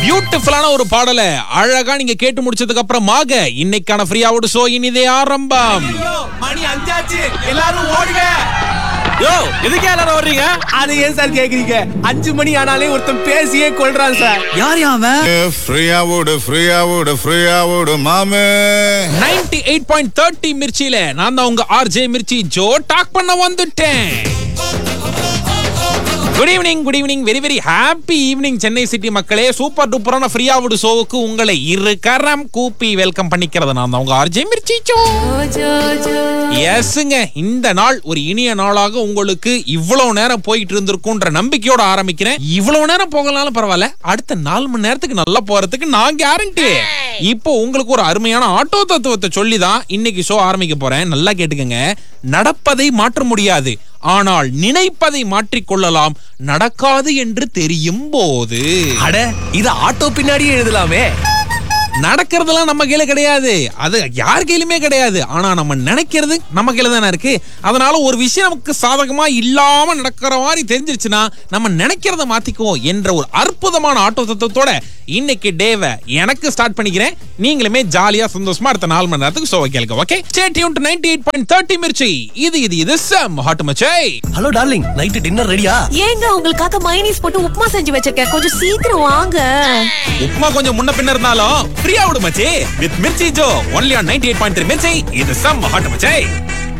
பியூட்டிஃபுல்லான ஒரு பாடலை அழகா நீங்க கேட்டு முடிச்சதுக்கு அப்புறமாக இன்னைக்கான ஃப்ரீயாவோட ஷோ இனிதே ஆரம்பம் மணி அஞ்சாச்சு எல்லாரும் ஓடுங்க யோ எதுக்கு எல்லாரும் வர்றீங்க அது ஏன் சார் கேக்குறீங்க அஞ்சு மணி ஆனாலே ஒருத்தன் பேசியே கொள்றான் சார் யார் அவன் ஃப்ரீயா விடு ஃப்ரீயா விடு ஃப்ரீயா விடு மாமே 98.30 எயிட் பாயிண்ட் தேர்ட்டி மிர்ச்சியில நான் தான் உங்க ஆர்ஜே மிர்ச்சி ஜோ டாக் பண்ண வந்துட்டேன் good evening good evening very very happy evening Chennai city மக்களே சூப்பர் டூப்பரான ஃப்ரீயா விடு ஷோவுக்கு உங்களை இரு கரம் கூப்பி வெல்கம் பண்ணிக்கிறது நான் தான் உங்க ஆர்ஜே மிர்ச்சி ஜோ எஸ்ங்க இந்த நாள் ஒரு இனிய நாளாக உங்களுக்கு இவ்வளவு நேரம் போயிட்டு இருந்திருக்கும்ன்ற நம்பிக்கையோட ஆரம்பிக்கிறேன் இவ்வளவு நேரம் போகலாலும் பரவாயில்ல அடுத்த நாலு மணி நேரத்துக்கு நல்லா போறதுக்கு நான் கேரண்டி இப்போ உங்களுக்கு ஒரு அருமையான ஆட்டோ தத்துவத்தை சொல்லி தான் இன்னைக்கு ஷோ ஆரம்பிக்க போறேன் நல்லா கேட்டுக்கங்க நடப்பதை மாற்ற முடியாது ஆனால் நினைப்பதை மாற்றிக்கொள்ளலாம் நடக்காது என்று தெரியும் போது அட இது ஆட்டோ பின்னாடியே எழுதலாமே நடக்கிறதெல்லாம் நம்ம கையில கிடையாது அது யார் கையிலுமே கிடையாது ஆனா நம்ம நினைக்கிறது நம்ம கையில தானே இருக்கு அதனால ஒரு விஷயம் நமக்கு சாதகமா இல்லாம நடக்கிற மாதிரி தெரிஞ்சிருச்சுன்னா நம்ம நினைக்கிறத மாத்திக்குவோம் என்ற ஒரு அற்புதமான ஆட்டோ தத்துவத்தோட இன்னைக்கு டேவை எனக்கு ஸ்டார்ட் பண்ணிக்கிறேன் நீங்களுமே ஜாலியா சந்தோஷமா அடுத்த நாலு மணி நேரத்துக்கு ஷோவை கேளுங்க okay stay tune to 98.30 eight point thirty Mirchi இது இது இது சம் ஹாட் மச்சை ஹலோ டார்லிங் நைட்டு டின்னர் ரெடியா ஏங்க உங்களுக்காக மைனீஸ் போட்டு உப்புமா செஞ்சு வச்சிருக்கேன் கொஞ்சம் சீக்கிரம் வாங்க உப்புமா கொஞ்சம் முன்ன பின்ன இருந்தாலும் ஃப்ரீயா விடு மச்சி with Mirchi Jo only on 98.3 eight point three Mirchi இது சம் ஹாட் மச்சை